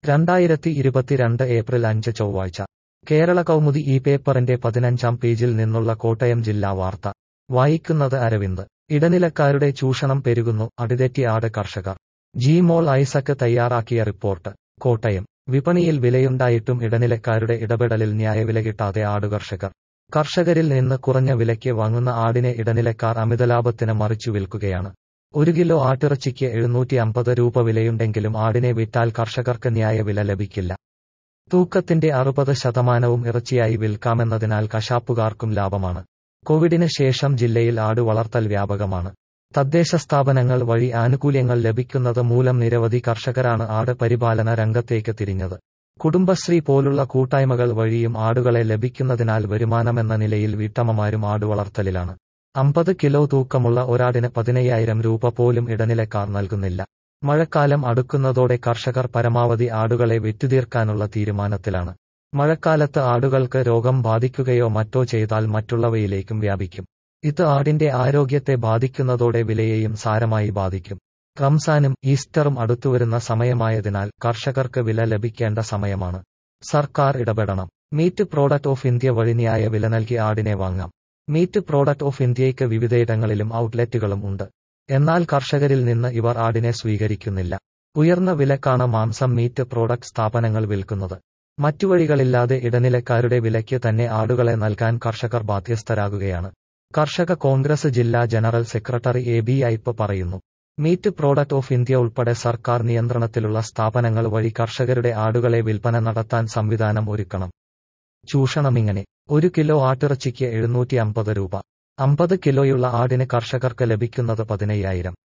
രണ്ടായിരത്തി ഇരുപത്തിരണ്ട് ഏപ്രിൽ അഞ്ച് ചൊവ്വാഴ്ച കേരള കൗമുദി ഈ പേപ്പറിന്റെ പതിനഞ്ചാം പേജിൽ നിന്നുള്ള കോട്ടയം ജില്ലാ വാർത്ത വായിക്കുന്നത് അരവിന്ദ് ഇടനിലക്കാരുടെ ചൂഷണം പെരുകുന്നു അടിതെറ്റി ആട് കർഷകർ ജിമോൾ ഐസക്ക് തയ്യാറാക്കിയ റിപ്പോർട്ട് കോട്ടയം വിപണിയിൽ വിലയുണ്ടായിട്ടും ഇടനിലക്കാരുടെ ഇടപെടലിൽ ന്യായവില കിട്ടാതെ ആടുകർഷകർ കർഷകരിൽ നിന്ന് കുറഞ്ഞ വിലയ്ക്ക് വാങ്ങുന്ന ആടിനെ ഇടനിലക്കാർ അമിതലാഭത്തിന് മറിച്ചു വിൽക്കുകയാണ് ഒരു കിലോ ആട്ടിറച്ചിക്ക് എഴുന്നൂറ്റി അമ്പത് രൂപ വിലയുണ്ടെങ്കിലും ആടിനെ വിറ്റാൽ കർഷകർക്ക് ന്യായവില ലഭിക്കില്ല തൂക്കത്തിന്റെ അറുപത് ശതമാനവും ഇറച്ചിയായി വിൽക്കാമെന്നതിനാൽ കശാപ്പുകാർക്കും ലാഭമാണ് കോവിഡിന് ശേഷം ജില്ലയിൽ ആട് വളർത്തൽ വ്യാപകമാണ് തദ്ദേശ സ്ഥാപനങ്ങൾ വഴി ആനുകൂല്യങ്ങൾ ലഭിക്കുന്നത് മൂലം നിരവധി കർഷകരാണ് ആട് പരിപാലന രംഗത്തേക്ക് തിരിഞ്ഞത് കുടുംബശ്രീ പോലുള്ള കൂട്ടായ്മകൾ വഴിയും ആടുകളെ ലഭിക്കുന്നതിനാൽ വരുമാനമെന്ന നിലയിൽ വീട്ടമ്മമാരും ആടുവളർത്തലിലാണ് അമ്പത് കിലോ തൂക്കമുള്ള ഒരാടിന് പതിനയ്യായിരം രൂപ പോലും ഇടനിലക്കാർ നൽകുന്നില്ല മഴക്കാലം അടുക്കുന്നതോടെ കർഷകർ പരമാവധി ആടുകളെ വിറ്റുതീർക്കാനുള്ള തീരുമാനത്തിലാണ് മഴക്കാലത്ത് ആടുകൾക്ക് രോഗം ബാധിക്കുകയോ മറ്റോ ചെയ്താൽ മറ്റുള്ളവയിലേക്കും വ്യാപിക്കും ഇത് ആടിന്റെ ആരോഗ്യത്തെ ബാധിക്കുന്നതോടെ വിലയെയും സാരമായി ബാധിക്കും റംസാനും ഈസ്റ്ററും അടുത്തുവരുന്ന സമയമായതിനാൽ കർഷകർക്ക് വില ലഭിക്കേണ്ട സമയമാണ് സർക്കാർ ഇടപെടണം മീറ്റ് പ്രോഡക്റ്റ് ഓഫ് ഇന്ത്യ വഴി ന്യായ വില നൽകി ആടിനെ വാങ്ങാം മീറ്റ് പ്രോഡക്റ്റ് ഓഫ് ഇന്ത്യയ്ക്ക് വിവിധയിടങ്ങളിലും ഔട്ട്ലെറ്റുകളും ഉണ്ട് എന്നാൽ കർഷകരിൽ നിന്ന് ഇവർ ആടിനെ സ്വീകരിക്കുന്നില്ല ഉയർന്ന വിലക്കാണ് മാംസം മീറ്റ് പ്രോഡക്റ്റ് സ്ഥാപനങ്ങൾ വിൽക്കുന്നത് മറ്റു വഴികളില്ലാതെ ഇടനിലക്കാരുടെ വിലയ്ക്ക് തന്നെ ആടുകളെ നൽകാൻ കർഷകർ ബാധ്യസ്ഥരാകുകയാണ് കർഷക കോൺഗ്രസ് ജില്ലാ general secretary A B Aippu പറയുന്നു മീറ്റ് പ്രോഡക്റ്റ് ഓഫ് ഇന്ത്യ ഉൾപ്പെടെ സർക്കാർ നിയന്ത്രണത്തിലുള്ള സ്ഥാപനങ്ങൾ വഴി കർഷകരുടെ ആടുകളെ വിൽപ്പന നടത്താൻ സംവിധാനം ഒരുക്കണം ചൂഷണമിങ്ങനെ ഒരു കിലോ ആട്ടിറച്ചിക്ക് എഴുന്നൂറ്റി അമ്പത് രൂപ അമ്പത് കിലോയുള്ള ആടിന് കർഷകർക്ക് ലഭിക്കുന്നത് പതിനയ്യായിരം